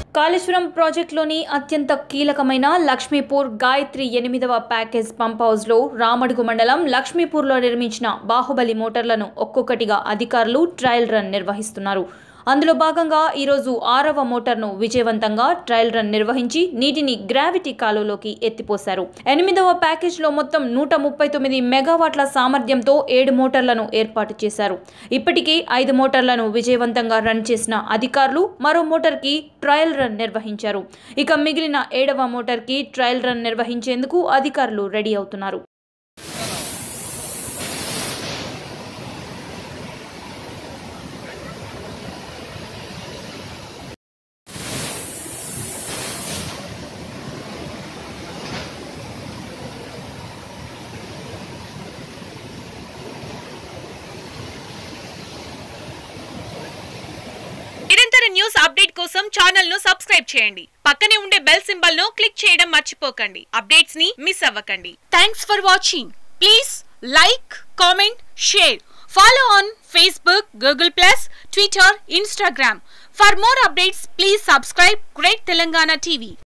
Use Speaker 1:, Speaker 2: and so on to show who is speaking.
Speaker 1: కాళేశ్వరం ప్రాజెక్టులోని అత్యంత కీలకమైన లక్ష్మీపూర్ గాయత్రి ఎనిమిదవ ప్యాకేజ్ పంప్ హౌస్లో రామడుగు మండలం లక్ష్మీపూర్లో నిర్మించిన బాహుబలి మోటార్లను ఒక్కొక్కటిగా అధికారులు ట్రయల్ రన్ నిర్వహిస్తున్నారు అందులో భాగంగా ఈరోజు ఆరవ మోటార్ను విజయవంతంగా ట్రయల్ రన్ నిర్వహించి నీటిని గ్రావిటీ కాలువలోకి ఎత్తిపోశారు ఎనిమిదవ ప్యాకేజ్లో మొత్తం నూట ముప్పై తొమ్మిది మెగావాట్ల సామర్థ్యంతో ఏడు మోటార్లను ఏర్పాటు చేశారు ఇప్పటికే ఐదు మోటార్లను విజయవంతంగా రన్ చేసిన అధికారులు మరో మోటార్కి ట్రయల్ రన్ నిర్వహించారు ఇక మిగిలిన ఏడవ మోటార్కి ట్రయల్ రన్ నిర్వహించేందుకు అధికారులు రెడీ అవుతున్నారు
Speaker 2: నిరంతర న్యూస్ అప్డేట్ కోసం ఛానల్ ను సబ్స్క్రైబ్ చేయండి పక్కనే ఉండే బెల్ సింబల్ ను క్లిక్ చేయడం మర్చిపోకండి అప్డేట్స్ ని మిస్ అవ్వకండి thanks for watching please like comment share follow on Facebook Google plus Twitter Instagram for more updates please subscribe great Telangana TV